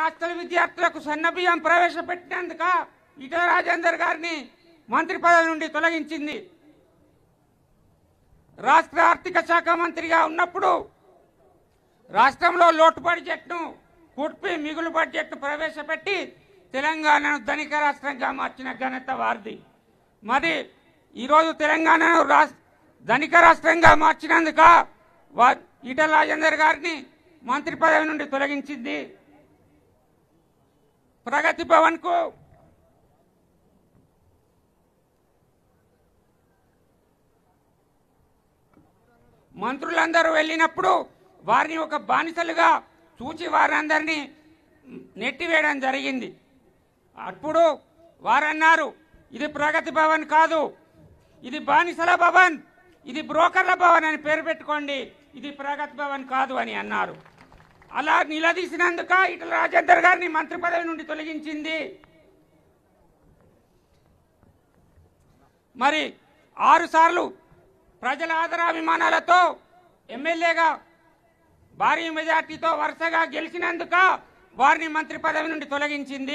Hostel విద్యార్థులకు సన్నబియ్యం ప్రవేశపెట్టినందుక ఈటల రాజేందర్ గారిని మంత్రి పదవి నుండి తొలగించింది రాష్ట్ర ఆర్థిక శాఖ మంత్రిగా ఉన్నప్పుడు రాష్ట్రంలో లోటు బడ్జెట్ను కుట్పి మిగులు బడ్జెట్ను ప్రవేశపెట్టి తెలంగాణను ధనిక రాష్ట్రంగా మార్చిన ఘనత వారిది మరి ఈరోజు తెలంగాణను రాష్ట్ర ధనిక రాష్ట్రంగా మార్చినందుక వా ఈటల రాజేందర్ గారిని మంత్రి పదవి నుండి తొలగించింది ప్రగతి భవన్కు మంత్రులందరూ వెళ్ళినప్పుడు వారిని ఒక బానిసలుగా చూచి వారందరినీ నెట్టివేయడం జరిగింది అప్పుడు వారన్నారు ఇది ప్రగతి భవన్ కాదు ఇది బానిసల భవన్ ఇది బ్రోకర్ల భవన్ అని పేరు పెట్టుకోండి ఇది ప్రగతి భవన్ కాదు అని అన్నారు అలా నిలదీసినందుక ఇటల రాజేందర్ గారిని మంత్రి పదవి నుండి తొలగించింది మరి ఆరు సార్లు ప్రజల ఆదరాభిమానాలతో ఎమ్మెల్యేగా భారీ మెజార్టీతో వరుసగా గెలిచినందుక వారిని మంత్రి పదవి నుండి తొలగించింది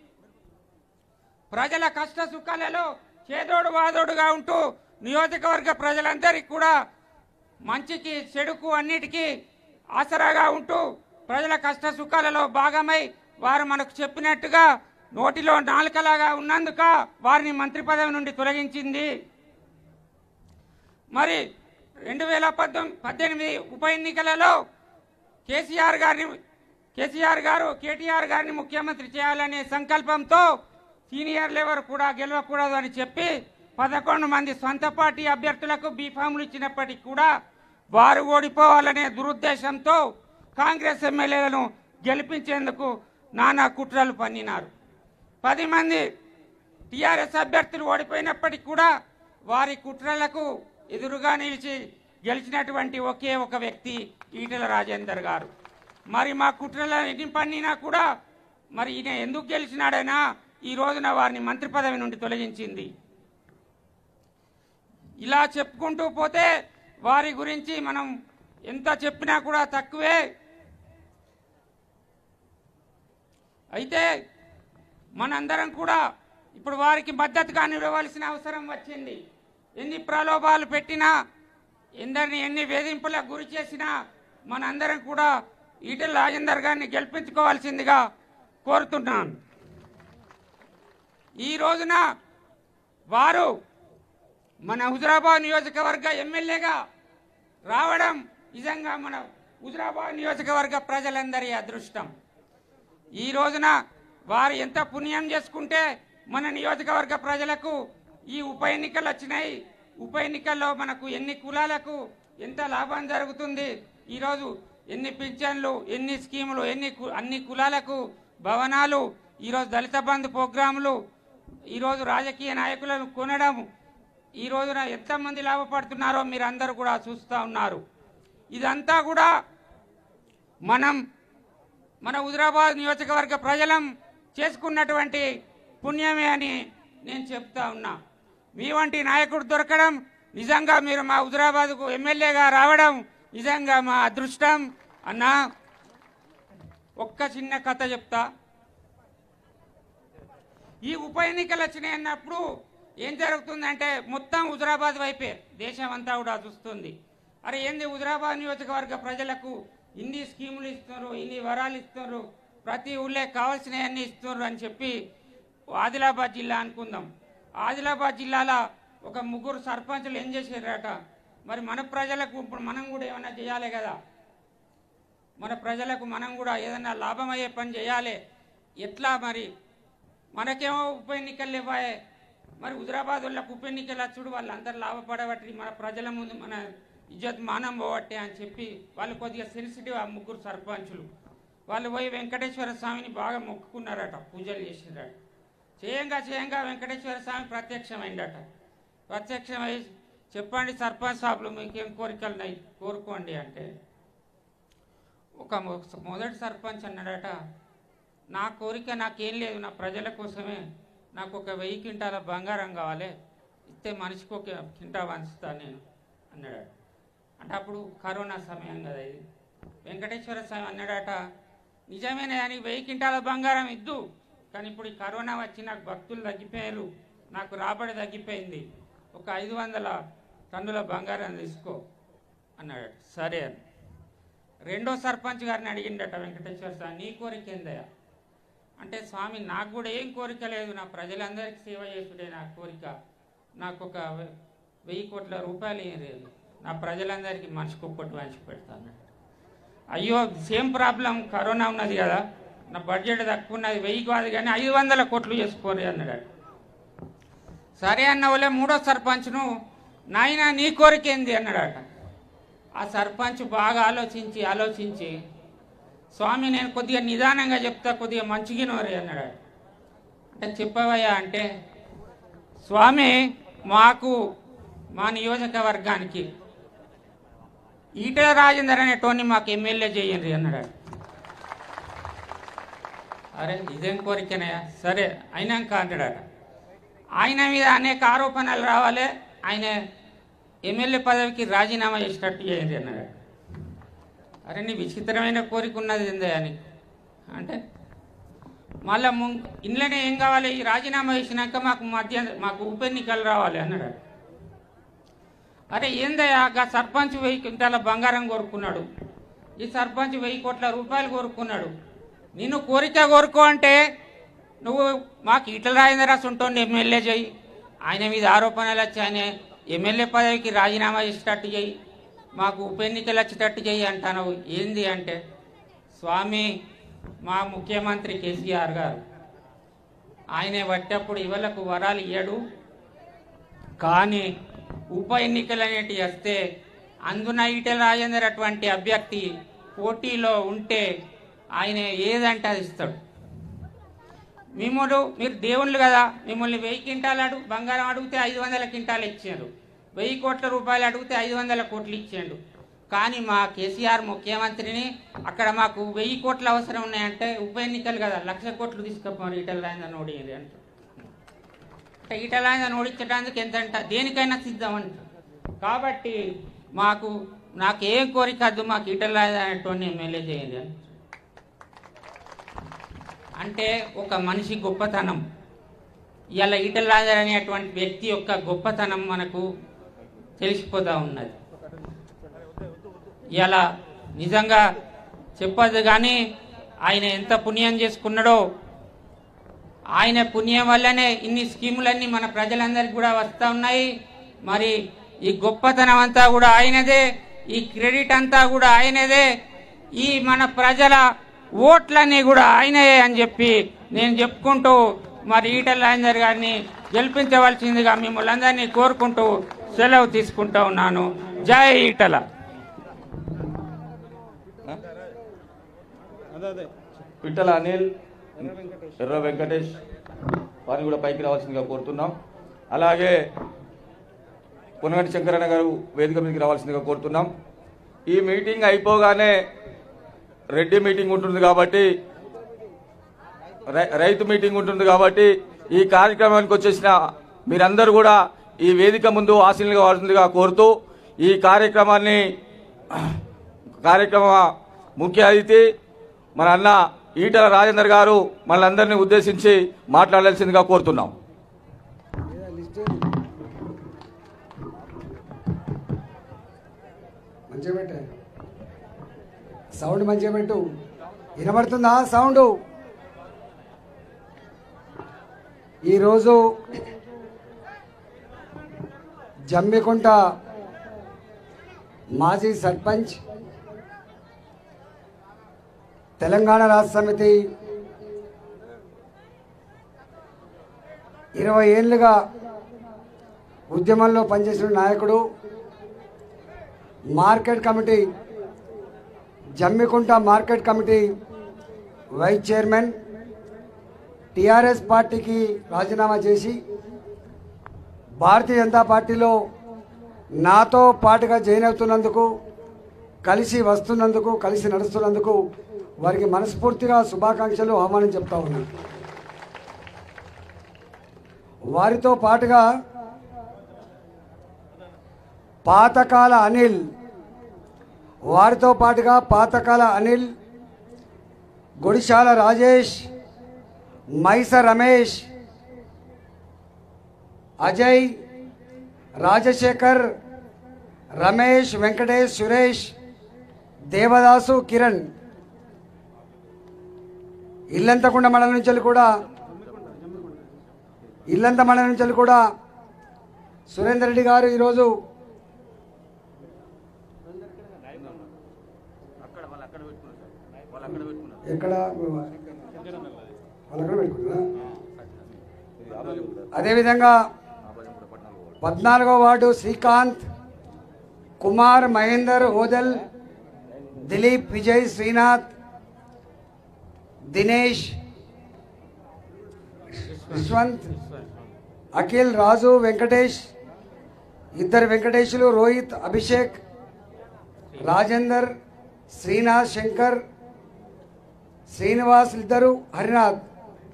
ప్రజల కష్ట సుఖాలలో చేదోడు వాదోడుగా ఉంటూ నియోజకవర్గ ప్రజలందరికీ కూడా మంచికి చెడుకు అన్నిటికీ ఆసరాగా ఉంటూ ప్రజల కష్ట సుఖాలలో భాగమై వారు మనకు చెప్పినట్టుగా నోటిలో నాలుకలాగా ఉన్నందుక వారిని మంత్రి పదవి నుండి తొలగించింది మరి రెండు వేల పద్దెనిమిది పద్దెనిమిది ఉప ఎన్నికలలో కేసీఆర్ గారిని కేసీఆర్ గారు కేటీఆర్ గారిని ముఖ్యమంత్రి చేయాలనే సంకల్పంతో సీనియర్లు ఎవరు కూడా గెలవకూడదు అని చెప్పి పదకొండు మంది సొంత పార్టీ అభ్యర్థులకు బీఫాములు ఇచ్చినప్పటికీ కూడా వారు ఓడిపోవాలనే దురుద్దేశంతో కాంగ్రెస్ ఎమ్మెల్యేలను గెలిపించేందుకు నానా కుట్రలు పన్నినారు పది మంది టీఆర్ఎస్ అభ్యర్థులు ఓడిపోయినప్పటికీ కూడా వారి కుట్రలకు ఎదురుగా నిలిచి గెలిచినటువంటి ఒకే ఒక వ్యక్తి ఈటెల రాజేందర్ గారు మరి మా కుట్రల ఎన్ని పన్నినా కూడా మరి ఈయన ఎందుకు గెలిచినాడైనా ఈ రోజున వారిని మంత్రి పదవి నుండి తొలగించింది ఇలా చెప్పుకుంటూ పోతే వారి గురించి మనం ఎంత చెప్పినా కూడా తక్కువే అయితే మనందరం కూడా ఇప్పుడు వారికి మద్దతుగా నిలవలసిన అవసరం వచ్చింది ఎన్ని ప్రలోభాలు పెట్టినా ఎందరిని ఎన్ని వేధింపులకు గురి చేసినా మనందరం కూడా ఈటెల రాజేందర్ గారిని గెలిపించుకోవాల్సిందిగా కోరుతున్నాను ఈ రోజున వారు మన హుజరాబాద్ నియోజకవర్గ ఎమ్మెల్యేగా రావడం నిజంగా మన హుజరాబాద్ నియోజకవర్గ ప్రజలందరి అదృష్టం ఈ రోజున వారు ఎంత పుణ్యం చేసుకుంటే మన నియోజకవర్గ ప్రజలకు ఈ ఉప ఎన్నికలు వచ్చినాయి ఉప ఎన్నికల్లో మనకు ఎన్ని కులాలకు ఎంత లాభం జరుగుతుంది ఈరోజు ఎన్ని పింఛన్లు ఎన్ని స్కీములు ఎన్ని కు- అన్ని కులాలకు భవనాలు ఈరోజు దళిత బంధు ప్రోగ్రాములు ఈరోజు రాజకీయ నాయకులను కొనడం ఈ రోజున ఎంతమంది లాభపడుతున్నారో మీరు అందరూ కూడా చూస్తూ ఉన్నారు ఇదంతా కూడా మనం మన హుజరాబాద్ నియోజకవర్గ ప్రజలం చేసుకున్నటువంటి పుణ్యమే అని నేను చెప్తా ఉన్నా మీ వంటి నాయకుడు దొరకడం నిజంగా మీరు మా హుజరాబాద్కు ఎమ్మెల్యేగా రావడం నిజంగా మా అదృష్టం అన్నా ఒక్క చిన్న కథ చెప్తా ఈ ఉప ఎన్నికలు వచ్చినాయి అన్నప్పుడు ఏం జరుగుతుందంటే మొత్తం హుజరాబాద్ వైపే దేశం అంతా కూడా చూస్తుంది అరే ఏంది హుజరాబాద్ నియోజకవర్గ ప్రజలకు ఇన్ని స్కీములు ఇస్తున్నారు ఇన్ని వరాలు ఇస్తున్నారు ప్రతి ఊళ్ళే కావాల్సినవన్నీ ఇస్తున్నారు అని చెప్పి ఆదిలాబాద్ జిల్లా అనుకుందాం ఆదిలాబాద్ జిల్లాలో ఒక ముగ్గురు సర్పంచులు ఏం చేశారట మరి మన ప్రజలకు ఇప్పుడు మనం కూడా ఏమైనా చేయాలి కదా మన ప్రజలకు మనం కూడా ఏదైనా లాభమయ్యే పని చేయాలి ఎట్లా మరి మనకేమో ఉప ఎన్నికలు ఇవ్వాయే మరి హుజరాబాద్ వాళ్ళకు ఉప ఎన్నికలు వచ్చుడు వాళ్ళందరూ లాభపడబట్టి మన ప్రజల ముందు మన ఇజ్జత్ మానం పోవట్టే అని చెప్పి వాళ్ళు కొద్దిగా సెన్సిటివ్ ఆ ముగ్గురు సర్పంచులు వాళ్ళు పోయి వెంకటేశ్వర స్వామిని బాగా మొక్కుకున్నారట పూజలు చేసిరట చేయంగా చేయంగా వెంకటేశ్వర స్వామి ప్రత్యక్షమైందట ప్రత్యక్షమై చెప్పండి సర్పంచ్ సాబులు మీకేం కోరికలు ఉన్నాయి కోరుకోండి అంటే ఒక మొ- మొదటి సర్పంచ్ అన్నాడట నా కోరిక నాకేం లేదు నా ప్రజల కోసమే నాకు ఒక వెయ్యి క్వింటాల బంగారం కావాలి ఇస్తే మనిషికి ఒక కింటా వంచుతా నేను అన్నాడు అంటే అప్పుడు కరోనా సమయం కదా ఇది వెంకటేశ్వర స్వామి అన్నాడట నిజమేనే దానికి వెయ్యి క్వింటాల బంగారం ఇద్దు కానీ ఇప్పుడు ఈ కరోనా వచ్చి నాకు భక్తులు తగ్గిపోయారు నాకు రాబడి తగ్గిపోయింది ఒక ఐదు వందల టన్నుల బంగారం తీసుకో అన్నాడు సరే అని రెండో సర్పంచ్ గారిని అడిగిండట వెంకటేశ్వర స్వామి నీ కోరిక ఏందయ్యా అంటే స్వామి నాకు కూడా ఏం కోరిక లేదు నా ప్రజలందరికీ సేవ చేసుడే నా కోరిక నాకు ఒక వె- వెయ్యి కోట్ల రూపాయలు ఏం లేదు నా ప్రజలందరికీ మనిషికి ఒక్కటి పంచి పెడతాను అయ్యో సేమ్ ప్రాబ్లం కరోనా ఉన్నది కదా నా బడ్జెట్ తక్కువ ఉన్నది వెయ్యి కాదు కానీ ఐదు వందల కోట్లు చేసుకోరు అన్నాడు సరే అన్న వాళ్ళే మూడో సర్పంచ్ను నాయన నీ కోరిక ఏంది అన్నాడట ఆ సర్పంచ్ బాగా ఆలోచించి ఆలోచించి స్వామి నేను కొద్దిగా నిదానంగా చెప్తా కొద్దిగా మంచిగినోరే అన్నాడు అంటే చెప్పవయ్యా అంటే స్వామి మాకు మా నియోజకవర్గానికి ఈటల రాజేందర్ అనేటోని మాకు ఎమ్మెల్యే చేయండి అన్నాడు అరే ఇదేం కోరికనయ్యా సరే అయినాక అన్నాడట ఆయన మీద అనేక ఆరోపణలు రావాలి ఆయన ఎమ్మెల్యే పదవికి రాజీనామా చేసినట్టు చేయండి అన్నాడు అరే నీ విచిత్రమైన కోరిక ఉన్నది ఏందయ్యా నీకు అంటే మళ్ళా ముం ఇంట్లోనే ఏం కావాలి ఈ రాజీనామా చేసినాక మాకు మధ్య మాకు ఉప ఎన్నికలు రావాలి అన్నాడు అరే ఏందయ్యా గా సర్పంచ్ వెయ్యి క్వింటాల బంగారం కోరుకున్నాడు ఈ సర్పంచ్ వెయ్యి కోట్ల రూపాయలు కోరుకున్నాడు నిన్ను కోరిక కోరుకో అంటే నువ్వు మాకు ఈటల రాజేంద్ర ఉంటుండే ఎమ్మెల్యే చెయ్యి ఆయన మీద ఆరోపణలు వచ్చి ఆయన ఎమ్మెల్యే పదవికి రాజీనామా చేసేటట్టు చెయ్యి మాకు ఉప ఎన్నికలు వచ్చేటట్టు చెయ్యి అంటాను ఏంది అంటే స్వామి మా ముఖ్యమంత్రి కేసీఆర్ గారు ఆయనే పట్టేప్పుడు ఇవాళకు వరాలు ఇయ్యడు కానీ ఉప ఎన్నికలు అనేటివి వస్తే అందున ఈటెల రాజేందర్ అటువంటి అభ్యర్థి పోటీలో ఉంటే ఆయన ఏదంటే అది ఇస్తాడు మిమ్మల్ని మీరు దేవుళ్ళు కదా మిమ్మల్ని వెయ్యి క్వింటాలు అడుగు బంగారం అడిగితే ఐదు వందల క్వింటాలు ఇచ్చారు వెయ్యి కోట్ల రూపాయలు అడిగితే ఐదు వందల కోట్లు ఇచ్చాడు కానీ మా కేసీఆర్ ముఖ్యమంత్రిని అక్కడ మాకు వెయ్యి కోట్ల అవసరం ఉన్నాయంటే ఉప ఎన్నికలు కదా లక్ష కోట్లు తీసుకపోరు ఈటల రాజేందర్ నోడి అంటారు అంటే ఈటలాయన ఓడించడానికి ఎంతంట దేనికైనా సిద్ధం అంట కాబట్టి మాకు నాకు ఏం కోరిక వద్దు మాకు ఈటలాయనటువంటి ఎమ్మెల్యే చేయండి అని అంటే ఒక మనిషి గొప్పతనం ఇలా ఈటలాజర్ అనేటువంటి వ్యక్తి యొక్క గొప్పతనం మనకు తెలిసిపోతూ ఉన్నది ఇలా నిజంగా చెప్పదు కానీ ఆయన ఎంత పుణ్యం చేసుకున్నాడో ఆయన పుణ్యం వల్లనే ఇన్ని స్కీములన్నీ మన ప్రజలందరికీ కూడా వస్తూ ఉన్నాయి మరి ఈ గొప్పతనం అంతా కూడా ఆయనదే ఈ క్రెడిట్ అంతా కూడా ఆయనదే ఈ మన ప్రజల ఓట్లన్నీ కూడా ఆయనే అని చెప్పి నేను చెప్పుకుంటూ మరి ఈటల రాజేందర్ గారిని గెలిపించవలసిందిగా మిమ్మల్ని అందరినీ కోరుకుంటూ సెలవు తీసుకుంటూ ఉన్నాను జై ఈటల పిట్టల అనిల్ ఎర్ర వెంకటేష్ వారిని కూడా పైకి రావాల్సిందిగా కోరుతున్నాం అలాగే పొనగంటి శంకరన్న గారు వేదిక మీదకి రావాల్సిందిగా కోరుతున్నాం ఈ మీటింగ్ అయిపోగానే రెడ్డి మీటింగ్ ఉంటుంది కాబట్టి రై- రైతు మీటింగ్ ఉంటుంది కాబట్టి ఈ కార్యక్రమానికి వచ్చేసిన మీరందరూ కూడా ఈ వేదిక ముందు ఆశీనులుగా వాడుతుందిగా కోరుతూ ఈ కార్యక్రమాన్ని కార్యక్రమ ముఖ్య అతిథి మన అన్న ఈటల రాజేందర్ గారు మనందరినీ ఉద్దేశించి మాట్లాడాల్సిందిగా కోరుతున్నాం మంచిగా పెట్టే సౌండ్ మంచిగా పెట్టు వినబడుతుందా సౌండ్ ఈరోజు జమ్మికుంట మాజీ సర్పంచ్ తెలంగాణ రాష్ట్ర సమితి ఇరవై ఏళ్ళుగా ఉద్యమంలో పనిచేసిన నాయకుడు market committee Jammikunta market committee vice chairman TRS పార్టీకి రాజీనామా చేసి భారతీయ జనతా పార్టీలో నాతో పాటుగా జాయిన్ అవుతున్నందుకు కలిసి వస్తున్నందుకు కలిసి నడుస్తున్నందుకు వారికి మనస్ఫూర్తిగా శుభాకాంక్షలు ఆహ్వానం చెప్తా ఉన్నాను వారితో పాటుగా పాతకాల అనిల్ వారితో పాటుగా పాతకాల అనిల్ గుడిశాల రాజేష్ మైస రమేష్ అజయ్ రాజశేఖర్ రమేష్ వెంకటేష్ సురేష్ దేవదాసు కిరణ్ ఇల్లంతకుండ మండలం నుంచి కూడా ఇల్లంత మండలం నుంచి కూడా సురేందర్ రెడ్డి గారు ఈరోజు ఎక్కడ వాళ్ళు అక్కడ పెట్టుకున్నారా అదేవిధంగా పద్నాలుగో వార్డు శ్రీకాంత్ కుమార్ మహేందర్ ఓదల్ దిలీప్ విజయ్ శ్రీనాథ్ దినేష్ యశ్వంత్ అఖిల్ రాజు వెంకటేష్ ఇద్దరు వెంకటేష్లు రోహిత్ అభిషేక్ రాజేందర్ శ్రీనాథ్ శంకర్ శ్రీనివాస్ ఇద్దరు హరినాథ్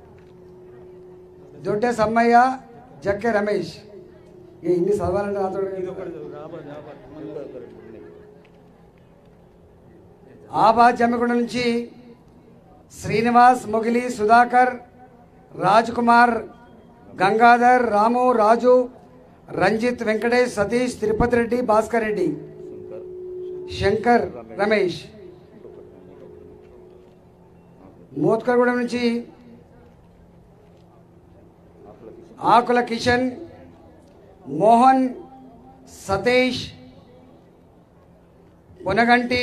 దొడ్డే సమ్మయ్య జక్కె రమేష్ ఇక ఇన్ని చదవాలంటే నాతో ఆబాద్ జమ్మకొండ నుంచి శ్రీనివాస్ మొగిలి సుధాకర్ రాజ్ కుమార్ గంగాధర్ రాము రాజు రంజిత్ వెంకటేష్ సతీష్ తిరుపతి రెడ్డి భాస్కర్ రెడ్డి శంకర్ రమేష్ మోత్కర్గూడెం నుంచి ఆకుల కిషన్ మోహన్ సతీష్ పొనగంటి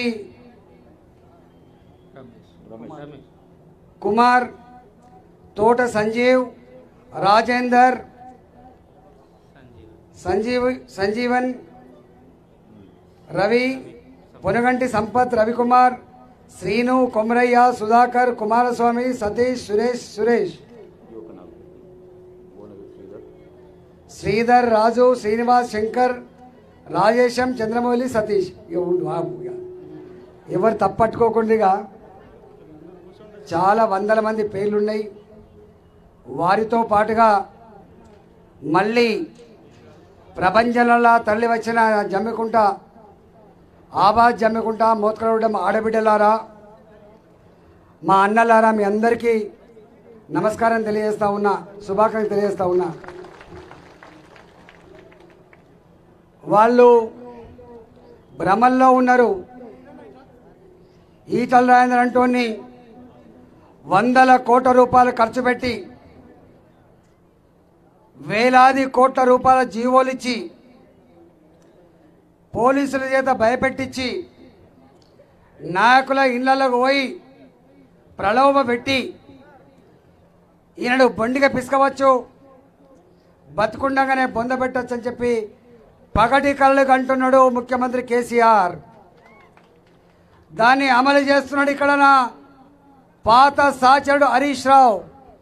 కుమార్ తోట సంజీవ్ రాజేందర్ సంజీవ్ సంజీవన్ రవి పొనగంటి సంపత్ రవికుమార్ శ్రీను కొమరయ్య సుధాకర్ కుమారస్వామి సతీష్ సురేష్ సురేష్ శ్రీధర్ రాజు శ్రీనివాస్ శంకర్ రాజేశం చంద్రమౌళి సతీష్ ఇక ఉండు, ఆగు ఇక. ఎవరు తప్పట్టుకోకుండా చాలా వందల మంది పేర్లున్నాయి వారితో పాటుగా మళ్ళీ ప్రపంచంలో తరలి వచ్చిన జమ్మికుంట ఆబాద్ జమ్మికుంట మోత్కరగూడెం ఆడబిడ్డలారా మా అన్నలారా మీ అందరికీ నమస్కారం తెలియజేస్తా ఉన్నా శుభాకాంక్షలు తెలియజేస్తా ఉన్నా వాళ్ళు భ్రమల్లో ఉన్నారు ఈటల రాజేంద్ర అంటోని వందల కోట్ల రూపాయలు ఖర్చు పెట్టి వేలాది కోట్ల రూపాయల జీవోలు ఇచ్చి పోలీసుల చేత భయపెట్టించి నాయకుల ఇళ్లకు పోయి ప్రలోభ పెట్టి ఈయనడు బొండిగా పిసకవచ్చు బతుకుండగానే బొందబెట్టచ్చు అని చెప్పి పగటి కళ్ళు కంటున్నాడు ముఖ్యమంత్రి కేసీఆర్ దాన్ని అమలు చేస్తున్నాడు ఇక్కడ నా పాత సాచరుడు హరీష్ రావు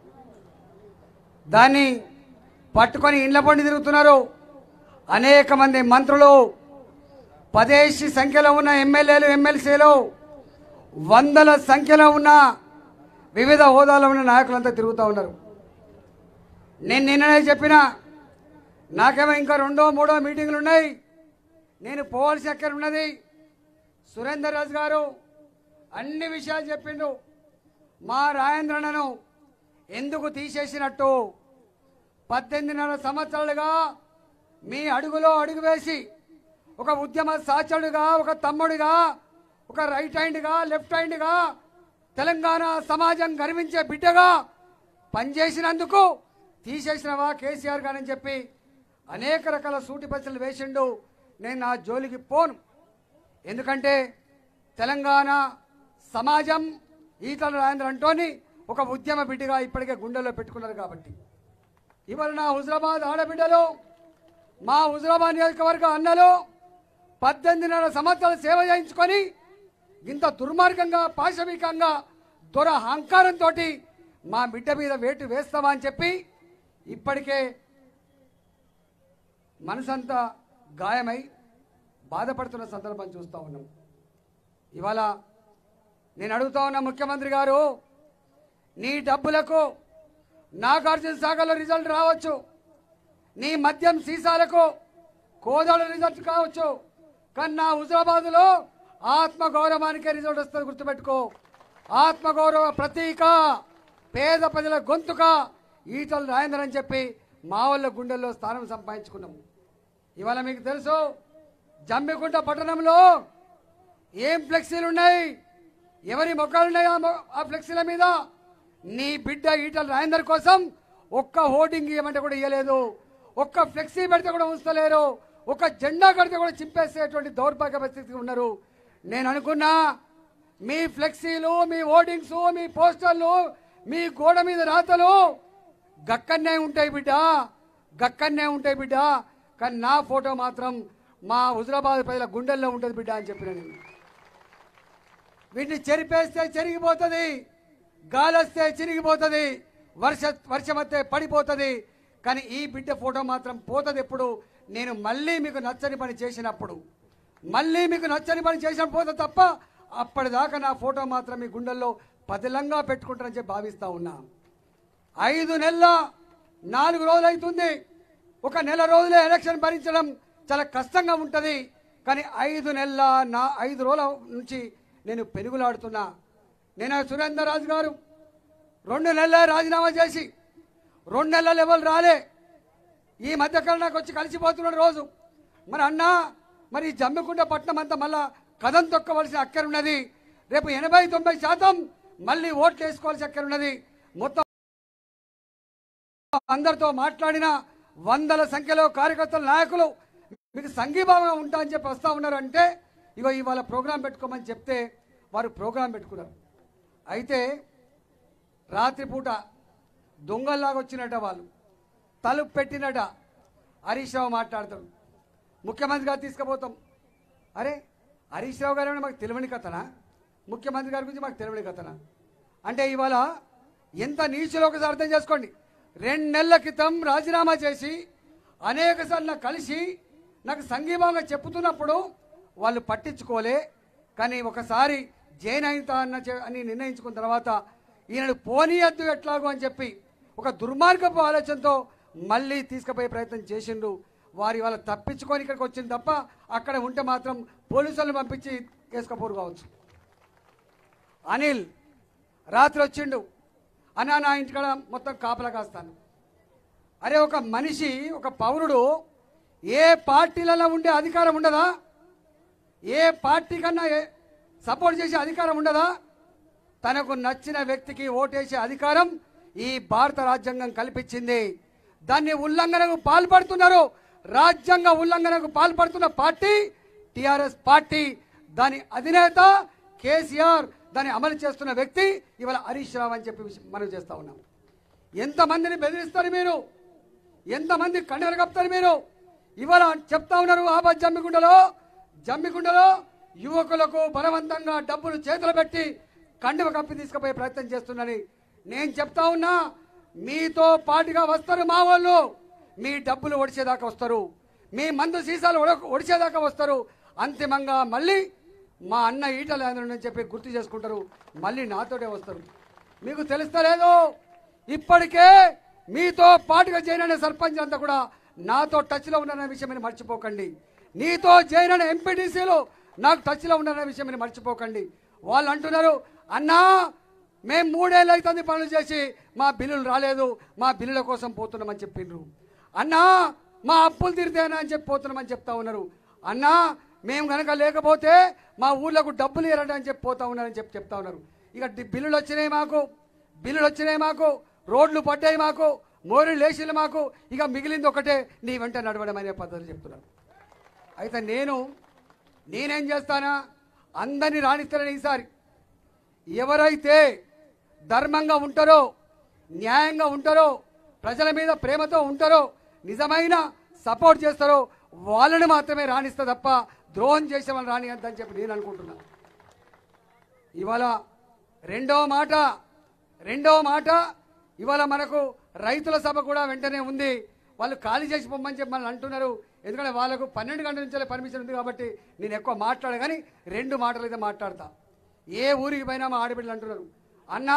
దాన్ని పట్టుకొని ఇండ్ల పండి తిరుగుతున్నారు అనేక మంది మంత్రులు పదేసి సంఖ్యలో ఉన్న ఎమ్మెల్యేలు ఎమ్మెల్సీలు వందల సంఖ్యలో ఉన్న వివిధ హోదాలో ఉన్న నాయకులంతా తిరుగుతూ ఉన్నారు నేను నిన్ననే చెప్పిన నాకేమో ఇంకా రెండో మూడో మీటింగ్లు ఉన్నాయి నేను పోవాల్సి ఎక్కడ ఉన్నది సురేందర్ రాజు గారు అన్ని విషయాలు చెప్పిండు మా రాజేంద్రనను ఎందుకు తీసేసినట్టు పద్దెనిమిదిన్నర సంవత్సరాలుగా మీ అడుగులో అడుగు వేసి ఒక ఉద్యమ సాచరుడుగా ఒక తమ్ముడిగా ఒక రైట్ హ్యాండ్గా లెఫ్ట్ హ్యాండ్గా తెలంగాణ సమాజం గర్వించే బిడ్డగా పనిచేసినందుకు తీసేసినవా కేసీఆర్ గారని చెప్పి అనేక రకాల సూటి పచ్చలు వేసిండు నేను నా జోలికి పోను ఎందుకంటే తెలంగాణ సమాజం ఈతల రాజేంద్ర అంటోని ఒక ఉద్యమ బిడ్డగా ఇప్పటికే గుండెల్లో పెట్టుకున్నారు కాబట్టి ఇవాళ నా హుజరాబాద్ ఆడబిడ్డలు మా హుజరాబాద్ నియోజకవర్గ అన్నలు పద్దెనిమిదిన్నర సంవత్సరాలు సేవ చేయించుకొని ఇంత దుర్మార్గంగా పాశవికంగా దొర అహంకారంతో మా బిడ్డ మీద వేటు వేస్తామా అని చెప్పి ఇప్పటికే మనసంతా గాయమై బాధపడుతున్న సందర్భం చూస్తూ ఉన్నాం ఇవాళ నేను అడుగుతా ఉన్నా ముఖ్యమంత్రి గారు నీ డబ్బులకు నాగార్జున సాగర్లో రిజల్ట్ రావచ్చు నీ మద్యం సీసాలకు కోదాడ రిజల్ట్ కావచ్చు కానీ నా హుజరాబాద్లో ఆత్మ గౌరవానికే రిజల్ట్ వస్తుంది గుర్తుపెట్టుకో ఆత్మగౌరవ ప్రతీక పేద ప్రజల గొంతుక ఈటల రాజేందర్ అని చెప్పి మా వాళ్ళ గుండెల్లో స్థానం సంపాదించుకున్నాము ఇవాళ మీకు తెలుసు జమ్మికుంట పట్టణంలో ఏం ఫ్లెక్సీలు ఉన్నాయి ఎవరి మొక్కలు ఉన్నాయి ఆ మొ- ఆ ఫ్లెక్సీల మీద నీ బిడ్డ ఈటల రాజేందర్ కోసం ఒక్క హోర్డింగ్ ఇవ్వమంటే కూడా ఇవ్వలేదు ఒక్క ఫ్లెక్సీ పెడితే కూడా ఉంచలేరు ఒక జెండా కడితే కూడా చింపేసేటువంటి దౌర్భాగ్య పరిస్థితికి ఉన్నారు నేను అనుకున్నా మీ ఫ్లెక్సీలు మీ హోర్డింగ్స్ మీ పోస్టర్లు మీ గోడ మీద రాతలు గక్కన్నే ఉంటాయి బిడ్డ గక్కన్నే ఉంటాయి బిడ్డ కానీ నా ఫోటో మాత్రం మా హుజరాబాద్ ప్రజల గుండెల్లో ఉంటుంది బిడ్డ అని చెప్పిన నేను వీటిని చెరిపేస్తే చెరిగిపోతుంది గాలొస్తే చిరిగిపోతుంది వర్ష వర్షం వస్తే పడిపోతుంది కానీ ఈ బిడ్డ ఫోటో మాత్రం పోతుంది ఎప్పుడు నేను మళ్ళీ మీకు నచ్చని పని చేసినప్పుడు మళ్ళీ మీకు నచ్చని పని చేసినప్పుడు పోతుంది తప్ప అప్పటిదాకా నా ఫోటో మాత్రం మీ గుండెల్లో పదిలంగా పెట్టుకుంటానని చెప్పి భావిస్తా ఉన్నా ఐదు నెలల నాలుగు రోజులు అవుతుంది ఒక నెల రోజులే ఎలక్షన్ భరించడం చాలా కష్టంగా ఉంటుంది కానీ ఐదు నెలల నా ఐదు రోజుల నుంచి నేను పెనుగులాడుతున్నా నేను సురేందర్ రాజు గారు రెండు నెలల రాజీనామా చేసి రెండు నెలల లెవెల్ రాలే ఈ మధ్యకాలం నాకు వచ్చి కలిసిపోతున్నాడు రోజు మరి అన్నా మరి ఈ జమ్మికుంట పట్నం అంతా మళ్ళా కథం తొక్కవలసిన అక్కరున్నది రేపు ఎనభై తొంభై శాతం మళ్ళీ ఓట్లు వేసుకోవాల్సిన అక్కరున్నది మొత్తం అందరితో మాట్లాడిన వందల సంఖ్యలో కార్యకర్తల నాయకులు మీకు సంఘీభావంగా ఉంటా అని చెప్పి వస్తా ఉన్నారు అంటే ఇగో ఇవాళ ప్రోగ్రాం పెట్టుకోమని చెప్తే వారు ప్రోగ్రాం పెట్టుకున్నారు అయితే రాత్రిపూట దొంగల్లాగా వచ్చినట వాళ్ళు తలుపు పెట్టినట హరీష్ రావు మాట్లాడతాడు ముఖ్యమంత్రి గారు తీసుకుపోతాం అరే హరీష్ రావు గారు ఏమైనా మాకు తెలియని కథనా ముఖ్యమంత్రి గారి గురించి మాకు తెలియని కథనా అంటే ఇవాళ ఎంత నీచులో ఒకసారి అర్థం చేసుకోండి రెండు నెలల క్రితం రాజీనామా చేసి అనేక సార్లు నాకు కలిసి నాకు సంఘీభావంగా చెప్పుతున్నప్పుడు వాళ్ళు పట్టించుకోలే కానీ ఒకసారి జైన్ అయితా అన్న చె- అని నిర్ణయించుకున్న తర్వాత ఈయనను పోనీయద్దు ఎట్లాగో అని చెప్పి ఒక దుర్మార్గపు ఆలోచనతో మళ్ళీ తీసుకుపోయే ప్రయత్నం చేసిండు వారి వాళ్ళ తప్పించుకొని ఇక్కడికి వచ్చింది తప్ప అక్కడ ఉంటే మాత్రం పోలీసులను పంపించి కేసుకపోరు కావచ్చు అనిల్ రాత్రి వచ్చిండు అన్నా నా ఇంటికాడ మొత్తం కాపలా కాస్తాను అరే ఒక మనిషి ఒక పౌరుడు ఏ పార్టీలలో ఉండే అధికారం ఉండదా ఏ పార్టీ కన్నా ఏ- సపోర్ట్ చేసే అధికారం ఉండదా తనకు నచ్చిన వ్యక్తికి ఓటేసే అధికారం ఈ భారత రాజ్యాంగం కల్పించింది దాన్ని ఉల్లంఘనకు పాల్పడుతున్నారు రాజ్యాంగ ఉల్లంఘనకు పాల్పడుతున్న పార్టీ టిఆర్ఎస్ పార్టీ దాని అధినేత కేసీఆర్ దాన్ని అమలు చేస్తున్న వ్యక్తి ఇవాళ హరీష్ రావు అని చెప్పి విషయం మనం చేస్తా ఉన్నాం ఎంతమందిని బెదిరిస్తారు మీరు ఎంతమంది కండలు కప్తారు మీరు ఇవాళ చెప్తా ఉన్నారు ఆబాద్ జమ్మిగుండలో జమ్మిగుండలో యువకులకు బలవంతంగా డబ్బులు చేతులు పెట్టి కండువ కప్పి తీసుకుపోయే ప్రయత్నం చేస్తున్నారని నేను చెప్తా ఉన్నా మీతో పాటుగా వస్తారు మా వాళ్ళు మీ డబ్బులు ఒడిచేదాకా వస్తారు మీ మందు సీసాలు ఒడ- ఒడిచేదాకా వస్తారు అంతిమంగా మళ్ళీ మా అన్న ఈటల అని చెప్పి గుర్తు చేసుకుంటారు మళ్ళీ నాతోటే వస్తారు మీకు తెలుస్తలేదు ఇప్పటికే మీతో పాటుగా చేరిన సర్పంచ్ అంతా కూడా నాతో టచ్లో ఉన్నారనే విషయం మీరు మర్చిపోకండి నీతో చేరిన ఎంపీటీసీలు నాకు టచ్లో ఉన్నారనే విషయం మీరు మర్చిపోకండి వాళ్ళు అంటున్నారు అన్నా మేము మూడేళ్ళు అవుతుంది పనులు చేసి మా బిల్లులు రాలేదు మా బిల్లుల కోసం పోతున్నామని చెప్పిండ్రు అన్నా మా అప్పులు తీరితేనా అని చెప్పి పోతున్నామని చెప్తా ఉన్నారు అన్నా మేము కనుక లేకపోతే మా ఊర్లకు డబ్బులు ఇవ్వరండి అని చెప్పి పోతా ఉన్నారని చెప్పి చెప్తా ఉన్నారు ఇక డి- బిల్లులు వచ్చినాయి మాకు బిల్లులు వచ్చినాయి మాకు రోడ్లు పడ్డాయి మాకు మోరీలు లేచిలు మాకు ఇక మిగిలింది ఒకటే నీ వెంట నడవడం అనే పద్ధతులు చెప్తున్నారు అయితే నేను నేనేం చేస్తానా అందరినీ రాణిస్తానని ఈసారి ఎవరైతే ధర్మంగా ఉంటారో న్యాయంగా ఉంటారో ప్రజల మీద ప్రేమతో ఉంటారో నిజమైన సపోర్ట్ చేస్తారో వాళ్ళని మాత్రమే రాణిస్తా తప్ప ద్రోహం చేసే వాళ్ళని రానియద్దని చెప్పి నేను అనుకుంటున్నా ఇవాళ రెండవ మాట రెండవ మాట ఇవాళ మనకు రైతుల సభ కూడా వెంటనే ఉంది వాళ్ళు ఖాళీ చేసి పొమ్మని చెప్పి మనల్ని అంటున్నారు ఎందుకంటే వాళ్ళకు పన్నెండు గంటల నుంచి పర్మిషన్ ఉంది కాబట్టి నేను ఎక్కువ మాట్లాడ కానీ రెండు మాటలు అయితే మాట్లాడతా ఏ ఊరికి పోయినా మా ఆడబిడ్డలు అంటున్నారు అన్నా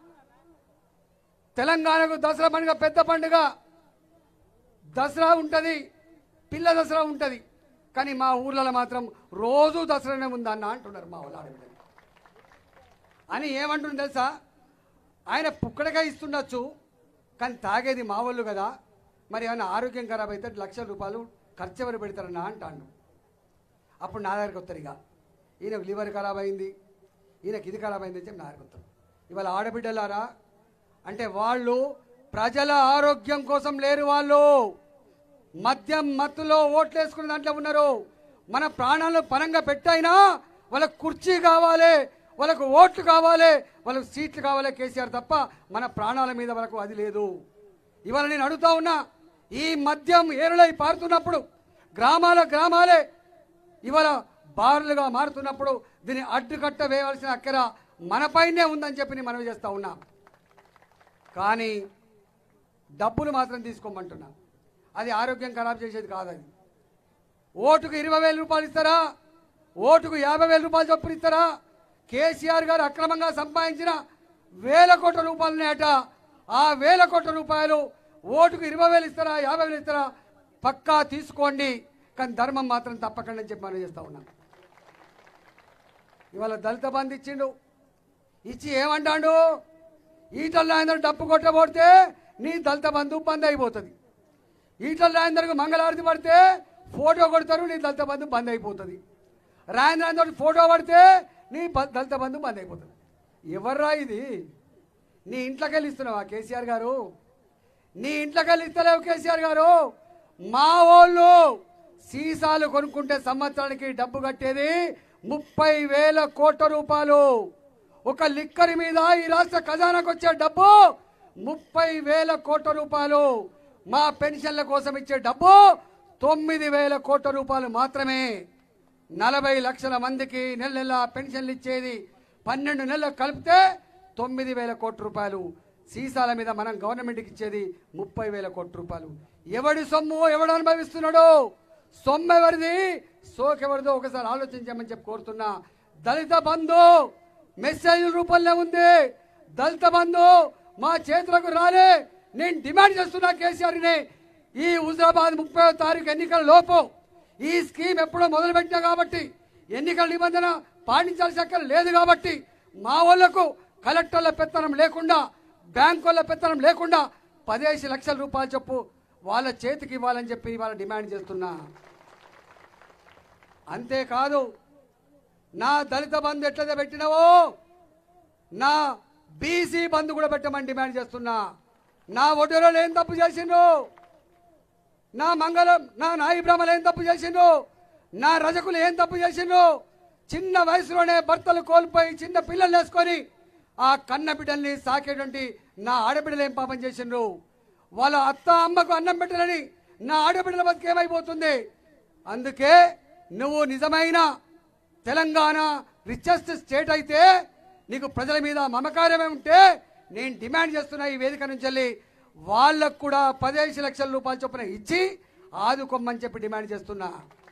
తెలంగాణకు దసరా పండుగ పెద్ద పండుగ దసరా ఉంటుంది పిల్ల దసరా ఉంటుంది కానీ మా ఊర్లలో మాత్రం రోజు దసరానే ఉందన్న అంటున్నారు మా వాళ్ళు ఆడబిడ్డలు అని ఏమంటుంది తెలుసా ఆయన పుక్కడగా ఇస్తుండొచ్చు కానీ తాగేది మా వాళ్ళు కదా మరి ఏమైనా ఆరోగ్యం ఖరాబ్ అయితే లక్షల రూపాయలు ఖర్చు ఎవరు పెడతారన్నా అంటాను అప్పుడు నా దగ్గరికి వస్తారు ఇక ఈయనకు లివర్ ఖరాబ్ అయింది ఈయనకి ఇది ఖరాబ్ అయింది అని చెప్పి నా దగ్గరికి వస్తారు ఇవాళ ఆడబిడ్డలారా అంటే వాళ్ళు ప్రజల ఆరోగ్యం కోసం లేరు వాళ్ళు మద్యం మత్తులో ఓట్లు వేసుకున్న దాంట్లో ఉన్నారు మన ప్రాణాలను పరంగా పెట్టైనా వాళ్ళకు కుర్చీ కావాలి వాళ్ళకు ఓట్లు కావాలి వాళ్ళకు సీట్లు కావాలి కేసీఆర్ తప్ప మన ప్రాణాల మీద వాళ్ళకు అది లేదు ఇవాళ నేను అడుగుతా ఉన్నా ఈ మద్యం ఏరులై పారుతున్నప్పుడు గ్రామాల గ్రామాలే ఇవాళ బారులుగా మారుతున్నప్పుడు దీన్ని అడ్డుకట్ట వేయవలసిన అక్కర మనపైనే ఉందని చెప్పి నేను మనవి చేస్తా ఉన్నా కానీ డబ్బులు మాత్రం తీసుకోమంటున్నా అది ఆరోగ్యం ఖరాబ్ చేసేది కాదు అది ఓటుకు ఇరవై వేల రూపాయలు ఇస్తారా ఓటుకు యాభై వేల రూపాయలు చొప్పున ఇస్తారా కేసీఆర్ గారు అక్రమంగా సంపాదించిన వేల కోట్ల రూపాయలనేట ఆ వేల కోట్ల రూపాయలు ఓటుకు ఇరవై వేలు ఇస్తారా యాభై వేలు ఇస్తారా పక్కా తీసుకోండి కానీ ధర్మం మాత్రం తప్పకండి అని చెప్పి మనం చేస్తా ఉన్నాం ఇవాళ దళిత బంధు ఇచ్చిండు ఇచ్చి ఏమంటాడు ఈటల రాజేందర్ డప్పు కొట్టబోడితే నీ దళిత బంధు బంద్ అయిపోతుంది ఈటల రాజేందర్కు మంగళారతి పడితే ఫోటో కొడతారు నీ దళిత బంధు బంద్ అయిపోతుంది రాజేంద్ర రాజేందర్ ఫోటో పడితే నీ బ- దళిత బంధు బంద్ అయిపోతుంది ఎవర్రా ఇది నీ ఇంట్లోకి వెళ్ళి ఇస్తున్నావా కేసీఆర్ గారు నీ ఇంట్లోకి వెళ్ళి ఇస్తలేవు కేసీఆర్ గారు మా వాళ్ళు సీసాలు కొనుక్కుంటే సంవత్సరానికి డబ్బు కట్టేది ముప్పై వేల కోట్ల రూపాయలు ఒక లిక్కర్ మీద ఈ రాష్ట్ర ఖజానాకు వచ్చే డబ్బు ముప్పై వేల కోట్ల రూపాయలు మా పెన్షన్ల కోసం ఇచ్చే డబ్బు తొమ్మిది వేల కోట్ల రూపాయలు మాత్రమే నలభై లక్షల మందికి నెల నెల పెన్షన్లు ఇచ్చేది పన్నెండు నెలలు కలిపితే తొమ్మిది వేల కోట్ల రూపాయలు సీసాల మీద మనం గవర్నమెంట్కి ఇచ్చేది ముప్పై వేల కోట్ల రూపాయలు ఎవడి సొమ్ము ఎవడు అనుభవిస్తున్నాడు సొమ్ము ఎవరిది సోకెవరిదో ఒకసారి ఆలోచించమని చెప్పి కోరుతున్నా దళిత బంధు మెసేజ్ రూపంలో ఉంది దళిత బంధు మా చేతులకు రాలే నేను డిమాండ్ చేస్తున్నా కేసీఆర్ని ఈ హుజరాబాద్ ముప్పై తారీఖు ఎన్నికల లోపు ఈ స్కీమ్ ఎప్పుడో మొదలుపెట్టినా కాబట్టి ఎన్నికల నిబంధన పాటించాల్సిన అక్కర లేదు కాబట్టి మా వాళ్లకు కలెక్టర్ల పెత్తనం లేకుండా బ్యాంకుల పెత్తనం లేకుండా పదిహేను లక్షల రూపాయలు చొప్పు వాళ్ళ చేతికి ఇవ్వాలని చెప్పి ఇవాళ డిమాండ్ చేస్తున్నా అంతేకాదు నా దళిత బంధు ఎట్లయితే పెట్టినావో నా బీసీ బంధు కూడా పెట్టమని డిమాండ్ చేస్తున్నా నా ఒడ్డులో ఏం తప్పు చేసిండ్రు నా మంగళం నా నాయి బ్రహ్మలు ఏం తప్పు చేసిండ్రు నా రజకులు ఏం తప్పు చేసిండ్రు చిన్న వయసులోనే భర్తలు కోల్పోయి చిన్న పిల్లలు వేసుకొని ఆ కన్న బిడ్డల్ని సాకేటువంటి నా ఆడబిడ్డలు ఏం పాపం చేసిండ్రు వాళ్ళ అత్త అమ్మకు అన్నం పెట్టాలని నా ఆడబిడ్డల బతికి ఏమైపోతుంది అందుకే నువ్వు నిజమైన తెలంగాణ రిచెస్ట్ స్టేట్ అయితే నీకు ప్రజల మీద మమకారమే ఉంటే నేను డిమాండ్ చేస్తున్నా ఈ వేదిక నుంచి వెళ్ళి వాళ్ళకు కూడా పదిహేను లక్షల రూపాయలు చొప్పున ఇచ్చి ఆదుకోమని చెప్పి డిమాండ్ చేస్తున్నా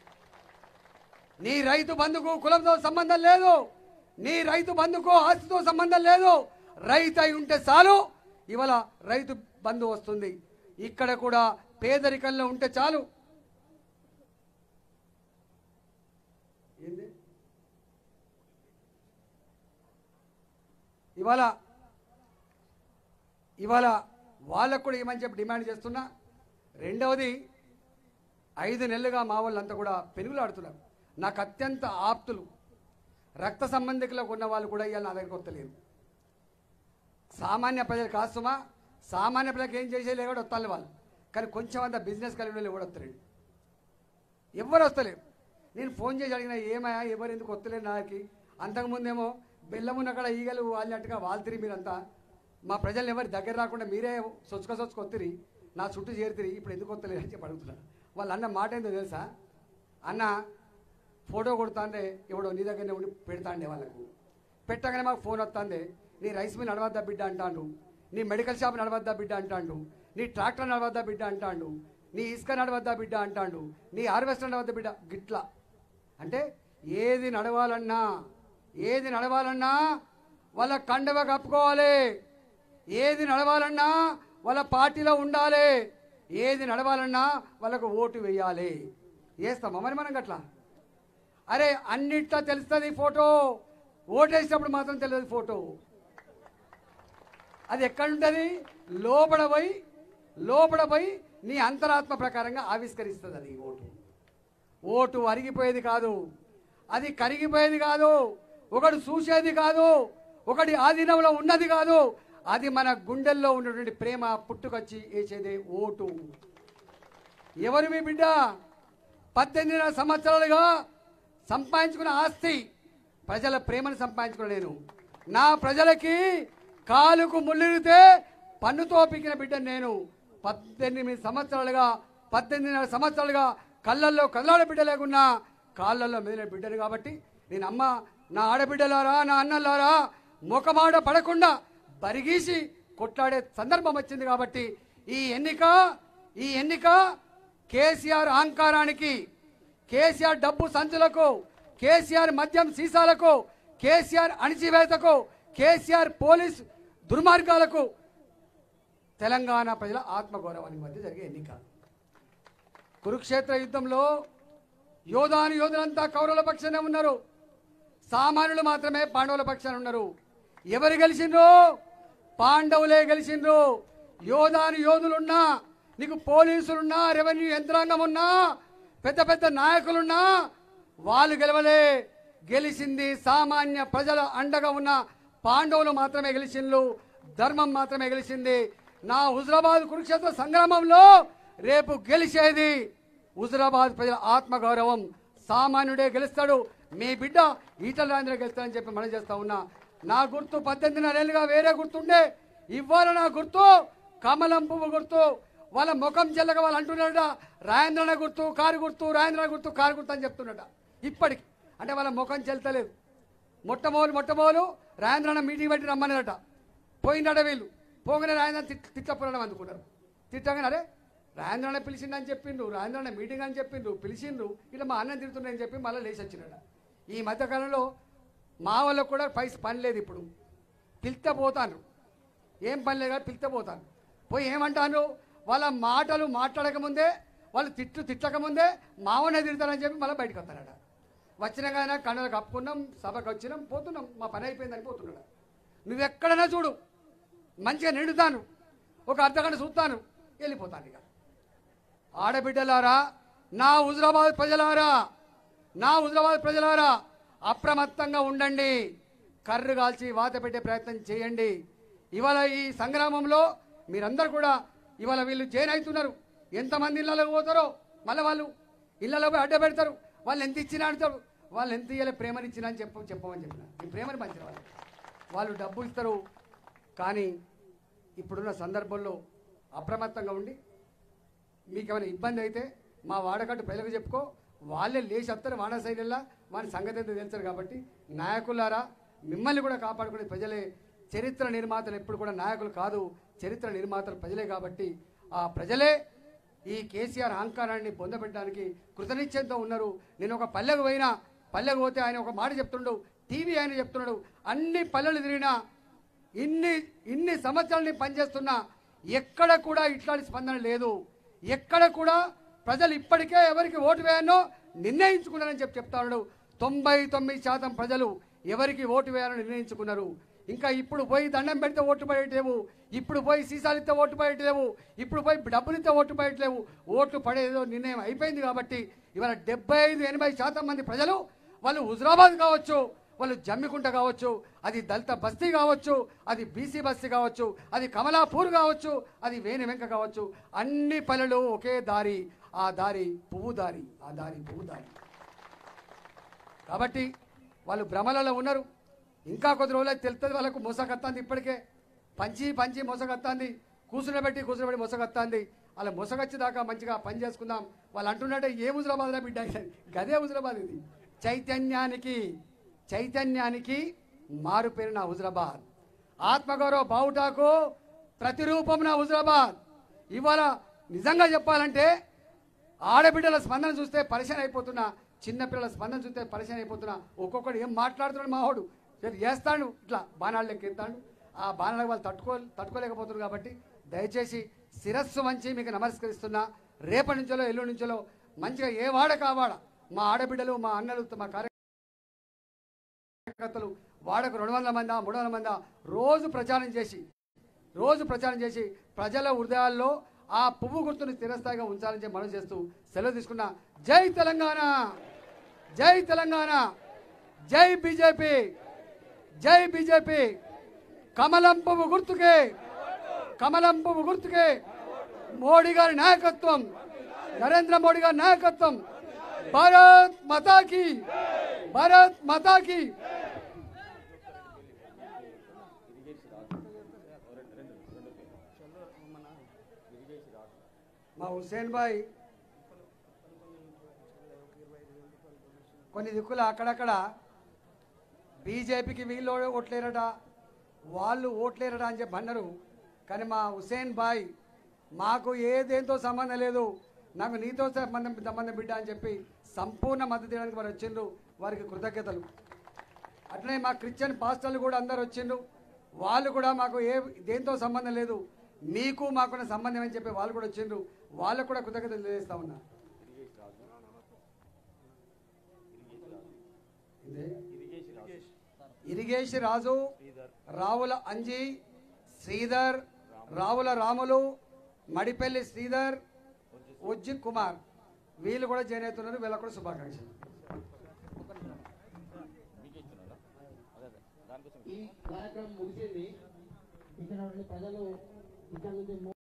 నీ రైతు బంధుకు కులంతో సంబంధం లేదు నీ రైతు బంధుకు ఆస్తితో సంబంధం లేదు రైతు అయి ఉంటే చాలు ఇవాళ రైతు బంధు వస్తుంది ఇక్కడ కూడా పేదరికంలో ఉంటే చాలు ఏంది ఇవాళ ఇవాళ వాళ్ళకు కూడా ఏమని చెప్పి డిమాండ్ చేస్తున్నా రెండవది ఐదు నెలలుగా మా వాళ్ళంతా కూడా పెనుగులాడుతున్నారు నాకు అత్యంత ఆప్తులు రక్త సంబంధికులకు ఉన్న వాళ్ళు కూడా ఇవాళ నా దగ్గరికి వస్తలేరు సామాన్య ప్రజలు కాస్తుమా సామాన్య ప్రజలకు ఏం చేసేది కూడా వస్తాను వాళ్ళు కానీ కొంచెం అంత బిజినెస్ కలిగిన వాళ్ళు ఎవరు వస్తలేడు ఎవరు వస్తలేరు నేను ఫోన్ చేసి అడిగిన ఏమయ్యా ఎవరు ఎందుకు వస్తలేరు నాకు అంతకుముందేమో బెల్లం ఉన్న కాడ ఈగలు వాళ్ళినట్టుగా వాళ్తిరి మీరంతా మా ప్రజల్ని ఎవరి దగ్గర రాకుండా మీరే సొచ్చుక సొచ్చుకు వత్తిరి నా చుట్టూ చేరుతిరి ఇప్పుడు ఎందుకు వస్తలేరు అని చెప్పి అడుగుతున్నారు వాళ్ళు అన్న మాట ఏందో తెలుసా అన్న ఫోటో కొడుతాండే ఎవడో నీ దగ్గరనే ఉండి పెడతాండే వాళ్ళకు పెట్టగానే మాకు ఫోన్ వస్తుంది నీ రైస్ మిల్ నడవద్దా బిడ్డ అంటాడు నీ మెడికల్ షాప్ నడవద్దా బిడ్డ అంటాడు నీ ట్రాక్టర్ నడవద్దా బిడ్డ అంటాడు నీ ఇసుక నడవద్దా బిడ్డ అంటాడు నీ హార్వెస్టర్ నడవద్దా బిడ్డ గిట్లా అంటే ఏది నడవాలన్నా ఏది నడవాలన్నా వాళ్ళ కండవ కప్పుకోవాలి ఏది నడవాలన్నా వాళ్ళ పార్టీలో ఉండాలి ఏది నడవాలన్నా వాళ్ళకు ఓటు వేయాలి వేస్తామా మరి మనం గట్లా అరే అన్నిట్లో తెలుస్తుంది ఫోటో ఓటేసినప్పుడు మాత్రం తెలియదు ఫోటో అది ఎక్కడుంటుంది లోపల పోయి లోపల పోయి నీ అంతరాత్మ ప్రకారంగా ఆవిష్కరిస్తుంది అది ఓటు ఓటు అరిగిపోయేది కాదు అది కరిగిపోయేది కాదు ఒకడు చూసేది కాదు ఒకటి ఆధీనంలో ఉన్నది కాదు అది మన గుండెల్లో ఉన్నటువంటి ప్రేమ పుట్టుకొచ్చి వేసేదే ఓటు ఎవరు మీ బిడ్డ పద్దెనిమిది సంవత్సరాలుగా సంపాదించుకున్న ఆస్తి ప్రజల ప్రేమను సంపాదించుకోలేను నా ప్రజలకి కాలుకు ముళ్ళిరితే పన్నుతో పీకిన బిడ్డ నేను పద్దెనిమిది సంవత్సరాలుగా పద్దెనిమిదిన్నర సంవత్సరాలుగా కళ్ళల్లో కదలాడ బిడ్డ లేకున్నా కాళ్ళల్లో మెదిలిన బిడ్డను కాబట్టి నేను అమ్మ నా ఆడబిడ్డలారా నా అన్నలారా ముఖమాట పడకుండా బరిగీసి కొట్లాడే సందర్భం వచ్చింది కాబట్టి ఈ ఎన్నిక ఈ ఎన్నిక కేసీఆర్ అహంకారానికి కేసీఆర్ డబ్బు సంచులకు కేసీఆర్ మద్యం సీసాలకు కేసీఆర్ అణిచివేతకు కేసీఆర్ పోలీస్ దుర్మార్గాలకు తెలంగాణ ప్రజల ఆత్మగౌరవానికి మధ్య జరిగే ఎన్నిక కురుక్షేత్ర యుద్ధంలో యోధాను యోధులంతా కౌరవుల పక్షానే ఉన్నారు సామాన్యులు మాత్రమే పాండవుల పక్షాన ఉన్నారు ఎవరు గెలిచిండ్రు పాండవులే గెలిచిండ్రు యోధాను యోధులున్నా నీకు పోలీసులున్నా రెవెన్యూ యంత్రాంగం ఉన్నా పెద్ద పెద్ద నాయకులున్నా వాళ్ళు గెలవలే గెలిచింది సామాన్య ప్రజల అండగా ఉన్న పాండవులు మాత్రమే గెలిచిండ్రు ధర్మం మాత్రమే గెలిచింది నా హుజరాబాద్ కురుక్షేత్ర సంగ్రామంలో రేపు గెలిచేది హుజరాబాద్ ప్రజల ఆత్మగౌరవం సామాన్యుడే గెలుస్తాడు మీ బిడ్డ ఈటల రాజేంద్ర గెలుస్తాడని చెప్పి మనం చేస్తా ఉన్నా నా గుర్తు పద్దెనిమిదిన్నరేళ్ళుగా వేరే గుర్తుండే ఇవాళ నా గుర్తు కమలం పువ్వు గుర్తు వాళ్ళ ముఖం చెల్లగా వాళ్ళు అంటున్నారట రాజేంద్రన గుర్తు కారు గుర్తు రాజేంద్ర గుర్తు కారు గుర్తు అని చెప్తున్నట ఇప్పటికి అంటే వాళ్ళ ముఖం చెల్తలేదు మొట్టమొదలు మొట్టమొదలు రాజేంద్రన మీటింగ్ పెట్టి రమ్మన్నారట పోయినట వీళ్ళు పోగానే రాజేంద్ర తిట్ తిట్టపురాణం అందుకున్నారు తిట్టగానే అరే రాజేంద్రనే పిలిచిండని చెప్పిండ్రు రాజేంద్రనే మీటింగ్ అని చెప్పిండ్రు పిలిచిండ్రు ఇట్లా మా అన్నం తిడుతున్నాయని చెప్పి మళ్ళీ లేచి వచ్చినాడు ఈ మధ్యకాలంలో మా వాళ్ళకు కూడా పైస పని లేదు ఇప్పుడు పిలిస్తే పోతాను ఏం పని లేదు పిలిస్తే పోతాను పోయి ఏమంటాను వాళ్ళ మాటలు మాట్లాడకముందే వాళ్ళు తిట్లు తిట్టకముందే మావనే తిడతారని చెప్పి మళ్ళీ బయటకు వస్తానట వచ్చిన కానీ కన్నులు కప్పుకున్నాం సభకు వచ్చినాం పోతున్నాం మా పని అయిపోయిందని పోతున్నాడు నువ్వు ఎక్కడైనా చూడు మంచిగా నిండుతాను ఒక అర్ధగంట చూస్తాను వెళ్ళిపోతాను ఇక ఆడబిడ్డలారా నా హుజరాబాద్ ప్రజలారా నా హుజరాబాద్ ప్రజలారా అప్రమత్తంగా ఉండండి కర్రు కాల్చి వాత పెట్టే ప్రయత్నం చేయండి ఇవాళ ఈ సంగ్రామంలో మీరందరూ కూడా ఇవాళ వీళ్ళు జైన్ అవుతున్నారు ఎంతమంది ఇళ్ళలోకి పోతారో మళ్ళీ వాళ్ళు ఇళ్ళలో పోయి అడ్డ పెడతారు వాళ్ళు ఎంత ఇచ్చినా అంటారు వాళ్ళు ఎంత ఇయ్యాలి ప్రేమని ఇచ్చినా అని చెప్ప చెప్పమని చెప్పిన ఈ ప్రేమని పంచిన వాళ్ళు వాళ్ళు డబ్బు ఇస్తారు కానీ ఇప్పుడున్న సందర్భంలో అప్రమత్తంగా ఉండి మీకు ఏమైనా ఇబ్బంది అయితే మా వాడకట్టు ప్రజలకు చెప్పుకో వాళ్ళే లేచి వస్తారు వాడ సైడ్లా వాని సంగతి అయితే తెలుస్తారు కాబట్టి నాయకులారా మిమ్మల్ని కూడా కాపాడుకునే ప్రజలే చరిత్ర నిర్మాతలు ఎప్పుడు కూడా నాయకులు కాదు చరిత్ర నిర్మాతలు ప్రజలే కాబట్టి ఆ ప్రజలే ఈ కేసీఆర్ అహంకారాన్ని పొందబెట్టడానికి కృతనిశ్చయంతో ఉన్నారు నేను ఒక పల్లెకు పోయినా పల్లెకు పోతే ఆయన ఒక మాట చెప్తుండు టీవీ ఆయన చెప్తున్నాడు అన్ని పల్లెలు తిరిగినా ఇన్ని ఇన్ని సంవత్సరాలు నేను పనిచేస్తున్నా ఎక్కడ కూడా ఇట్లాంటి స్పందన లేదు ఎక్కడ కూడా ప్రజలు ఇప్పటికే ఎవరికి ఓటు వేయాలో నిర్ణయించుకున్నారని చెప్పి చెప్తా ఉన్నాడు తొంభై తొమ్మిది శాతం ప్రజలు ఎవరికి ఓటు వేయాలని నిర్ణయించుకున్నారు ఇంకా ఇప్పుడు పోయి దండం పెడితే ఓటు పడేయట్లేవు ఇప్పుడు పోయి సీసాలు ఇస్తే ఓటు పడేయట్లేవు ఇప్పుడు పోయి డబ్బులు ఇస్తే ఓటు పడేయట్లేవు ఓట్లు పడేదో నిర్ణయం అయిపోయింది కాబట్టి ఇవాళ డెబ్బై ఐదు ఎనభై శాతం మంది ప్రజలు వాళ్ళు హుజరాబాద్ కావచ్చు వాళ్ళు జమ్మికుంట కావచ్చు అది దళిత బస్తీ కావచ్చు అది బీసీ బస్తీ కావచ్చు అది కమలాపూర్ కావచ్చు అది వేణి వెంక కావచ్చు అన్ని పల్లెలు ఒకే దారి ఆ దారి పువ్వు దారి ఆ దారి పువ్వు దారి కాబట్టి వాళ్ళు భ్రమలలో ఉన్నారు ఇంకా కొద్ది రోజులు తెలుస్తుంది వాళ్ళకు మోసగత్తాంది ఇప్పటికే పంచి పంచి మోసగత్తాంది కూర్చునబెట్టి కూర్చునబెట్టి మోసగత్తాంది అలా మోసగచ్చేదాకా మంచిగా పని చేసుకుందాం వాళ్ళు అంటున్నట్టే ఏ హుజరాబాద్లో బిడ్డ గదే హుజరాబాద్ ఇది చైతన్యానికి చైతన్యానికి మారు పేరు నా హుజరాబాద్ ఆత్మగౌరవ బావుటాకు ప్రతిరూపం నా హుజరాబాద్ ఇవాళ నిజంగా చెప్పాలంటే ఆడబిడ్డల స్పందన చూస్తే పరిచయం అయిపోతున్నా చిన్నపిల్లల స్పందన చూస్తే పరిచయం అయిపోతున్నా ఒక్కొక్కడు ఏం మాట్లాడుతున్నాడు మావాడు సరే చేస్తాడు ఇట్లా బాణాలు లెక్కెత్తాడు ఆ బాణాలకు వాళ్ళు తట్టుకో తట్టుకోలేకపోతున్నారు కాబట్టి దయచేసి శిరస్సు వంచి మీకు నమస్కరిస్తున్నా రేపటి నుంచో ఎల్లుండి నుంచో మంచిగా ఏ వాడ కావాడ మా ఆడబిడ్డలు మా అన్నలు మా కార్యకర్తలు వాడకు రెండు వందల మందా మూడు వందల మందా రోజు ప్రచారం చేసి రోజు ప్రచారం చేసి ప్రజల హృదయాల్లో ఆ పువ్వు గుర్తుని స్థిరస్థాయిగా ఉంచాలని చెప్పి మనం చేస్తూ సెలవు తీసుకున్న జై తెలంగాణ జై తెలంగాణ జై బీజేపీ జై బీజేపీ కమలం పువ్వు గుర్తుకే కమలం పువ్వు గుర్తుకే మోడీ గారి నాయకత్వం నరేంద్ర మోడీ గారి నాయకత్వం భారత్ మతాకి భారత్ మతాకి మా హుసేన్ భాయ్ కొన్ని దిక్కులు అక్కడక్కడ బీజేపీకి వీళ్ళు ఓట్లేరట వాళ్ళు ఓట్లేరట అని చెప్పి అన్నారు కానీ మా హుసేన్ భాయ్ మాకు ఏ దేంతో సంబంధం లేదు నాకు నీతో సంబంధం సంబంధం బిడ్డ అని చెప్పి సంపూర్ణ మద్దతు ఇవ్వడానికి వారు వచ్చిండ్రు వారికి కృతజ్ఞతలు అట్లనే మా క్రిస్టియన్ పాస్టర్లు కూడా అందరు వచ్చిండ్రు వాళ్ళు కూడా మాకు ఏ దేంతో సంబంధం లేదు మీకు మాకున్న సంబంధం అని చెప్పి వాళ్ళు కూడా వచ్చిండ్రు వాళ్ళకు కూడా కృతజ్ఞతలు తెలియజేస్తా ఉన్నా ఇదే ఇరిగేష్ రాజు రావుల అంజీ శ్రీధర్ రావుల రాములు మడిపల్లి శ్రీధర్ ఉజ్జి కుమార్ వీళ్ళు కూడా జాయిన్ అవుతున్నారు వీళ్ళకు కూడా శుభాకాంక్షలు ఈ కార్యక్రమం ముగిసింది ఇక్కడ నుండి ప్రజలు ఇక్కడ నుండి